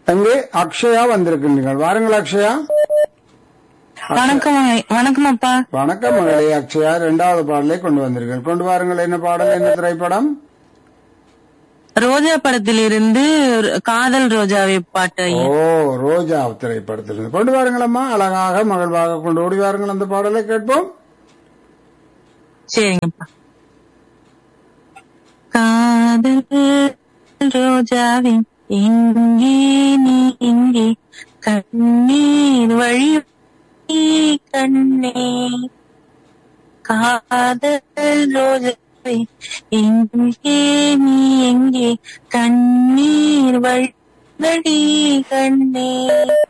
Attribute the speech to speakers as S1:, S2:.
S1: அங்கே அக்ஷயா வந்திருக்கின்றீர்கள் வாருங்கள் அக்ஷயா
S2: வணக்கம் வணக்கம் அப்பா
S1: வணக்கம் மகளே அக்ஷயா இரண்டாவது பாடலை கொண்டு வந்தீர்கள் கொண்டு வாருங்கள் என்ன பாடல் என்ன திரைப்படம்
S2: ரோஜா படத்திலிருந்து காதல் ரோஜாவை பாட்டு ஐயா.
S1: ஓ ரோஜா திரைப்படத்திலிருந்து கொண்டு வாருங்கள் அம்மா அழகாக மகிழ்வாக கொண்டு ஓடி வாருங்கள் அந்த பாடலை கேட்போம்
S2: சரிங்கப்பா காதல் ரோஜாவே எங்கே நீ இங்கே கண்ணீர் வழி கண்ணே காதல் ரோஜாவே எங்கே நீ எங்கே கண்ணீர் வழி கண்ணே